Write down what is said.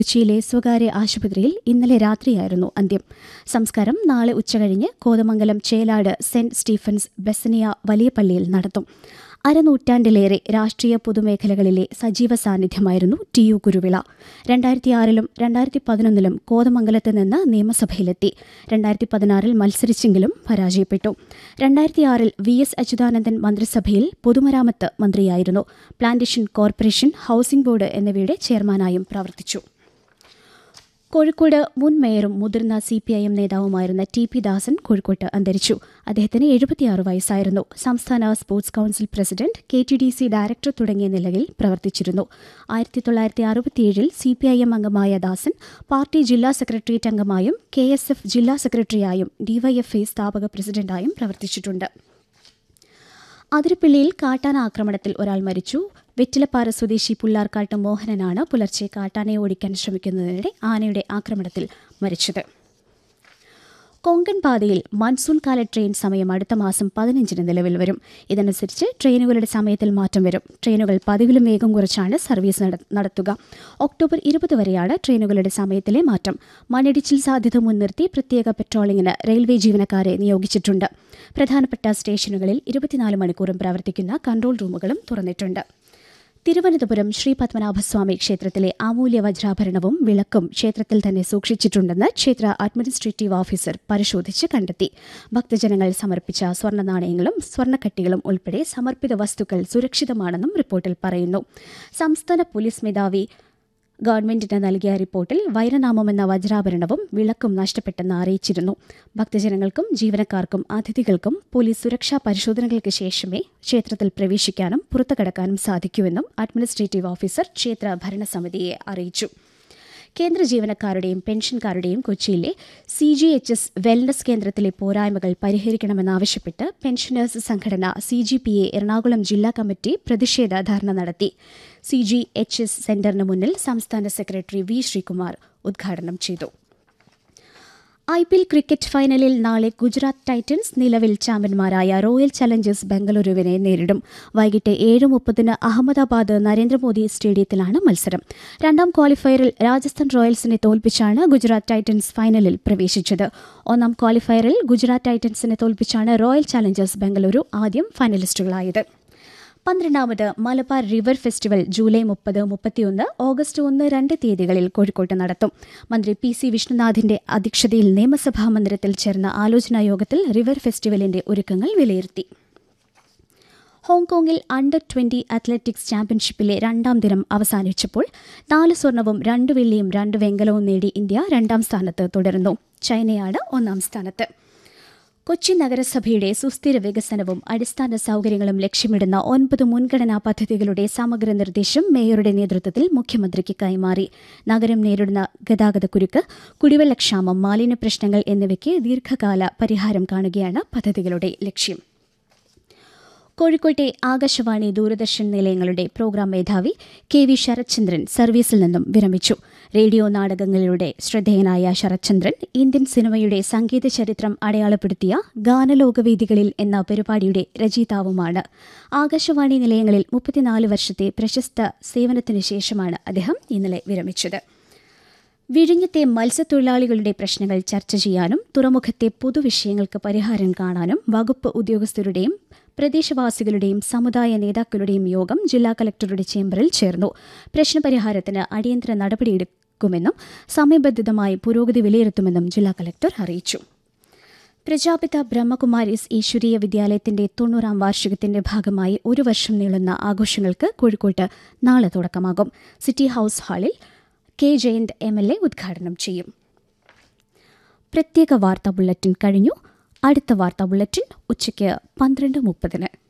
കൊച്ചിയിലെ സ്വകാര്യ ആശുപത്രിയിൽ ഇന്നലെ രാത്രിയായിരുന്നു അന്ത്യം സംസ്കാരം നാളെ ഉച്ചകഴിഞ്ഞ് Kothamangalam Chelad saint Stephen's Bethania വലിയ പള്ളിയിൽ നടത്തും അരനൂറ്റാണ്ടിലേറെ രാഷ്ട്രീയ പൊതുമേഖലകളിലെ സജീവ സാന്നിധ്യമായിരുന്നു ടി യു കുരുവിള രണ്ടായിരത്തി ആറിലും രണ്ടായിരത്തി പതിനൊന്നിലും കോതമംഗലത്ത് നിന്ന് നിയമസഭയിലെത്തി രണ്ടായിരത്തി പതിനാറിൽ മത്സരിച്ചെങ്കിലും പരാജയപ്പെട്ടു രണ്ടായിരത്തി ആറിൽ വി എസ് അച്യുതാനന്ദൻ മന്ത്രിസഭയിൽ പൊതുമരാമത്ത് മന്ത്രിയായിരുന്നു പ്ലാന്റേഷൻ കോർപ്പറേഷൻ ഹൌസിംഗ് ബോർഡ് എന്നിവയുടെ ചെയർമാനായും പ്രവർത്തിച്ചു കോഴിക്കോട് മുൻ മേയറും മുതിർന്ന സി പി ഐ എം നേതാവുമായിരുന്ന ടി പി ദാസൻ കോഴിക്കോട്ട് അന്തരിച്ചു അദ്ദേഹത്തിന് എഴുപത്തിയാറ് വയസ്സായിരുന്നു സംസ്ഥാന sports council president K T D C director തുടങ്ങിയ നിലയിൽ പ്രവർത്തിച്ചിരുന്നു ആയിരത്തി തൊള്ളായിരത്തി അറുപത്തിയേഴിൽ സി പി ഐ എം അംഗമായ ദാസൻ പാർട്ടി ജില്ലാ സെക്രട്ടേറിയറ്റ് അംഗമായും കെ എസ് എഫ് ജില്ലാ സെക്രട്ടറിയായും ഡിവൈഎഫ്ഐ സ്ഥാപക പ്രസിഡന്റായും പ്രവർത്തിച്ചിട്ടുണ്ട് അതിരപ്പിള്ളിയിൽ കാട്ടാന ആക്രമണത്തിൽ ഒരാൾ മരിച്ചു വെറ്റിലപ്പാറ സ്വദേശി പുല്ലാർക്കാട്ട് മോഹനനാണ് പുലർച്ചെ കാട്ടാനയെ ഓടിക്കാൻ ശ്രമിക്കുന്നതിനിടെ ആനയുടെ ആക്രമണത്തിൽ മരിച്ചത് കൊങ്കൺ പാതയിൽ മൺസൂൺ കാല ട്രെയിൻ സമയം അടുത്ത മാസം പതിനഞ്ചിന് നിലവിൽ വരും ഇതനുസരിച്ച് ട്രെയിനുകളുടെ സമയത്തിൽ മാറ്റം വരും ട്രെയിനുകൾ പതിവിലും വേഗം കുറച്ചാണ് സർവീസ് നട- നടത്തുക ഒക്ടോബർ ഇരുപത് വരെയാണ് ട്രെയിനുകളുടെ സമയത്തിലെ മാറ്റം മണ്ണിടിച്ചിൽ സാധ്യത മുൻനിർത്തി പ്രത്യേക പെട്രോളിംഗിന് റെയിൽവേ ജീവനക്കാരെ നിയോഗിച്ചിട്ടുണ്ട് പ്രധാനപ്പെട്ട സ്റ്റേഷനുകളിൽ ഇരുപത്തിനാല് മണിക്കൂറും പ്രവർത്തിക്കുന്ന കൺട്രോൾ റൂമുകളും തുറന്നിട്ടുണ്ട് തിരുവനന്തപുരം ശ്രീ പത്മനാഭസ്വാമി ക്ഷേത്രത്തിലെ അമൂല്യ വജ്രാഭരണവും വിളക്കും ക്ഷേത്രത്തിൽ തന്നെ സൂക്ഷിച്ചിട്ടുണ്ടെന്ന് ക്ഷേത്ര അഡ്മിനിസ്ട്രേറ്റീവ് ഓഫീസർ പരിശോധിച്ച് കണ്ടെത്തി ഭക്തജനങ്ങൾ സമർപ്പിച്ച സ്വർണ്ണ നാണയങ്ങളും സ്വർണ്ണക്കട്ടികളും ഉൾപ്പെടെ സമർപ്പിത വസ്തുക്കൾ സുരക്ഷിതമാണെന്നും റിപ്പോർട്ടിൽ പറയുന്നു സംസ്ഥാന പോലീസ് മേധാവി ഗവൺമെന്റിന് നൽകിയ റിപ്പോർട്ടിൽ വൈരനാമമെന്ന വജ്രാഭരണവും വിളക്കും നഷ്ടപ്പെട്ടെന്ന് അറിയിച്ചിരുന്നു ഭക്തജനങ്ങൾക്കും ജീവനക്കാർക്കും അതിഥികൾക്കും പോലീസ് സുരക്ഷാ പരിശോധനകൾക്ക് ശേഷമേ ക്ഷേത്രത്തിൽ പ്രവേശിക്കാനും പുറത്തു കടക്കാനും സാധിക്കൂവെന്നും അഡ്മിനിസ്ട്രേറ്റീവ് ഓഫീസർ ക്ഷേത്ര ഭരണസമിതിയെ അറിയിച്ചു കേന്ദ്ര ജീവനക്കാരുടെയും പെൻഷൻകാരുടെയും കൊച്ചിയിലെ C G H S wellness കേന്ദ്രത്തിലെ പോരായ്മകൾ പരിഹരിക്കണമെന്നാവശ്യപ്പെട്ട് പെൻഷനേഴ്സ് സംഘടന C G P A Ernakulam ജില്ലാ കമ്മിറ്റി പ്രതിഷേധ ധർണ നടത്തി സി ജി എച്ച് എസ് സെന്ററിന് മുന്നിൽ സംസ്ഥാന സെക്രട്ടറി വി ശ്രീകുമാർ ഉദ്ഘാടനം ചെയ്തു ഐ പി എൽ ക്രിക്കറ്റ് ഫൈനലിൽ നാളെ ഗുജറാത്ത് ടൈറ്റൻസ് നിലവിൽ ചാമ്പ്യന്മാരായ റോയൽ ചലഞ്ചേഴ്സ് ബംഗളൂരുവിനെ നേരിടും വൈകിട്ട് ഏഴ് മുപ്പതിന് അഹമ്മദാബാദ് നരേന്ദ്രമോദി സ്റ്റേഡിയത്തിലാണ് മത്സരം രണ്ടാം ക്വാളിഫയറിൽ രാജസ്ഥാൻ റോയൽസിനെ തോൽപ്പിച്ചാണ് ഗുജറാത്ത് ടൈറ്റൻസ് ഫൈനലിൽ പ്രവേശിച്ചത് ഒന്നാം ക്വാളിഫയറിൽ ഗുജറാത്ത് ടൈറ്റൻസിനെ തോൽപ്പിച്ചാണ് റോയൽ ചലഞ്ചേഴ്സ് ബംഗളൂരു ആദ്യം ഫൈനലിസ്റ്റുകളായത് പന്ത്രണ്ടാമത് മലബാർ റിവർ ഫെസ്റ്റിവൽ ജൂലൈ മുപ്പത് മുപ്പത്തിയൊന്ന് ഓഗസ്റ്റ് ഒന്ന് രണ്ട് തീയതികളിൽ കോഴിക്കോട്ട് നടത്തും മന്ത്രി പി സി വിഷ്ണുനാഥിന്റെ അധ്യക്ഷതയിൽ നിയമസഭാ മന്ദിരത്തിൽ ചേർന്ന ആലോചനാ യോഗത്തിൽ റിവർ ഫെസ്റ്റിവലിന്റെ ഒരുക്കങ്ങൾ വിലയിരുത്തി ഹോങ്കോങ്ങിൽ അണ്ടർ ട്വന്റി അത്ലറ്റിക്സ് ചാമ്പ്യൻഷിപ്പിലെ രണ്ടാം ദിനം അവസാനിച്ചപ്പോൾ നാല് സ്വർണവും രണ്ട് വെള്ളിയും രണ്ട് വെങ്കലവും നേടി ഇന്ത്യ രണ്ടാം സ്ഥാനത്ത് തുടരുന്നു ചൈനയാണ് ഒന്നാം സ്ഥാനത്ത് കൊച്ചി നഗരസഭയുടെ സുസ്ഥിര വികസനവും അടിസ്ഥാന സൗകര്യങ്ങളും ലക്ഷ്യമിടുന്ന ഒൻപത് മുൻഗണനാ പദ്ധതികളുടെ സമഗ്ര നിർദ്ദേശം മേയറുടെ നേതൃത്വത്തിൽ മുഖ്യമന്ത്രിക്ക് കൈമാറി നഗരം നേരിടുന്ന ഗതാഗതക്കുരുക്ക് കുടിവെള്ളക്ഷാമം മാലിന്യ പ്രശ്നങ്ങൾ എന്നിവയ്ക്ക് ദീർഘകാല പരിഹാരം കാണുകയാണ് പദ്ധതികളുടെ ലക്ഷ്യം കോഴിക്കോട്ടെ ആകാശവാണി ദൂരദർശൻ നിലയങ്ങളുടെ പ്രോഗ്രാം മേധാവി കെ വി ശരത്ചന്ദ്രൻ സർവീസിൽ നിന്നും വിരമിച്ചു റേഡിയോ നാടകങ്ങളിലൂടെ ശ്രദ്ധേയനായ ശരത്ചന്ദ്രൻ ഇന്ത്യൻ സിനിമയുടെ സംഗീത ചരിത്രം അടയാളപ്പെടുത്തിയ ഗാനലോകവേദികളിൽ എന്ന പരിപാടിയുടെ രചയിതാവുമാണ് ആകാശവാണി നിലയങ്ങളിൽ മുപ്പത്തിനാല് വർഷത്തെ പ്രശസ്ത സേവനത്തിനു ശേഷമാണ് അദ്ദേഹം ഇന്നലെ വിരമിച്ചത് വിഴിഞ്ഞത്തെ മത്സ്യത്തൊഴിലാളികളുടെ പ്രശ്നങ്ങൾ ചർച്ച ചെയ്യാനും തുറമുഖത്തെ പൊതുവിഷയങ്ങൾക്ക് പരിഹാരം കാണാനും വകുപ്പ് ഉദ്യോഗസ്ഥരുടെയും പ്രദേശവാസികളുടെയും സമുദായ നേതാക്കളുടെയും യോഗം ജില്ലാ കലക്ടറുടെ ചേംബറിൽ ചേർന്നു പ്രശ്നപരിഹാരത്തിന് അടിയന്തര നടപടിയെടുക്കുമെന്നും സമയബന്ധിതമായി പുരോഗതി വിലയിരുത്തുമെന്നും ജില്ലാ കലക്ടർ അറിയിച്ചു പ്രജാപിത ബ്രഹ്മകുമാരീസ് ഈശ്വരീയ വിദ്യാലയത്തിന്റെ തൊണ്ണൂറാം വാർഷികത്തിന്റെ ഭാഗമായി ഒരു വർഷം നീളുന്ന ആഘോഷങ്ങൾക്ക് കോഴിക്കോട്ട് നാളെ തുടക്കമാകും സിറ്റി ഹൌസ് ഹാളിൽ K Jayanth M L A ഉദ്ഘാടനം ചെയ്യും പ്രത്യേക വാർത്താ ബുള്ളറ്റിൻ കഴിഞ്ഞു അടുത്ത വാർത്താ ബുള്ളറ്റിൻ ഉച്ചയ്ക്ക് പന്ത്രണ്ട് മുപ്പതിന്